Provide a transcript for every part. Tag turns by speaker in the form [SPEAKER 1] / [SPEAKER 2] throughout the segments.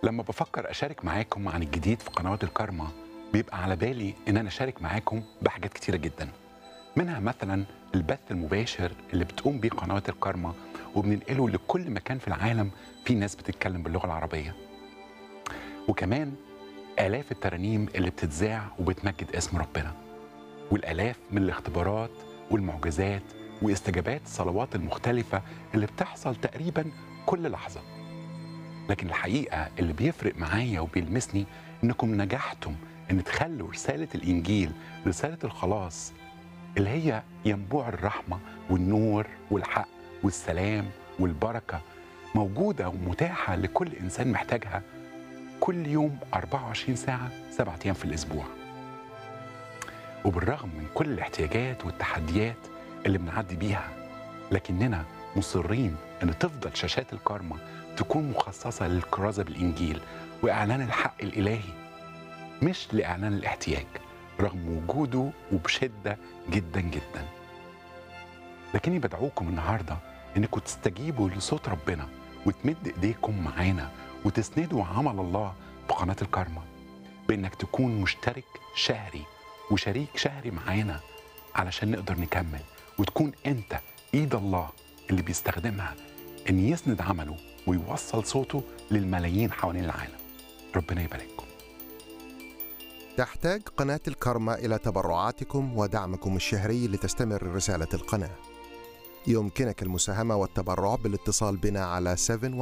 [SPEAKER 1] لما بفكر أشارك معاكم عن الجديد في قنوات الكارما بيبقى على بالي إن أنا أشارك معاكم بحاجات كتيرة جدا منها مثلا البث المباشر اللي بتقوم بيه قنوات الكارما وبننقله لكل مكان في العالم في ناس بتتكلم باللغة العربية وكمان آلاف الترانيم اللي بتتذاع وبتمجد اسم ربنا والآلاف من الاختبارات والمعجزات واستجابات الصلوات المختلفة اللي بتحصل تقريبا كل لحظة لكن الحقيقة اللي بيفرق معايا وبيلمسني إنكم نجحتم إن تخلوا رسالة الإنجيل رسالة الخلاص اللي هي ينبوع الرحمة والنور والحق والسلام والبركة موجودة ومتاحة لكل إنسان محتاجها كل يوم 24 ساعة سبعة أيام في الأسبوع وبالرغم من كل الاحتياجات والتحديات اللي بنعدي بيها لكننا مصرين ان تفضل شاشات الكارما تكون مخصصه للكرازه بالانجيل واعلان الحق الالهي مش لاعلان الاحتياج رغم وجوده وبشده جدا جدا لكني بدعوكم النهارده انكم تستجيبوا لصوت ربنا وتمد ايديكم معانا وتسندوا عمل الله في قناه الكارما بانك تكون مشترك شهري وشريك شهري معانا علشان نقدر نكمل وتكون انت ايد الله اللي بيستخدمها ان يسند عمله ويوصل صوته للملايين حوالين العالم ربنا يبارككم
[SPEAKER 2] تحتاج قناة الكرمة إلى تبرعاتكم ودعمكم الشهري لتستمر رسالة القناة. يمكنك المساهمة والتبرع بالاتصال بنا على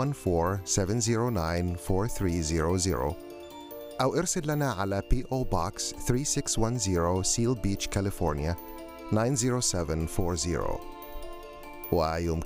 [SPEAKER 2] 714-709-4300 أو ارسل لنا على P.O. Box 3610 Seal Beach, كاليفورنيا 90740 ويمكن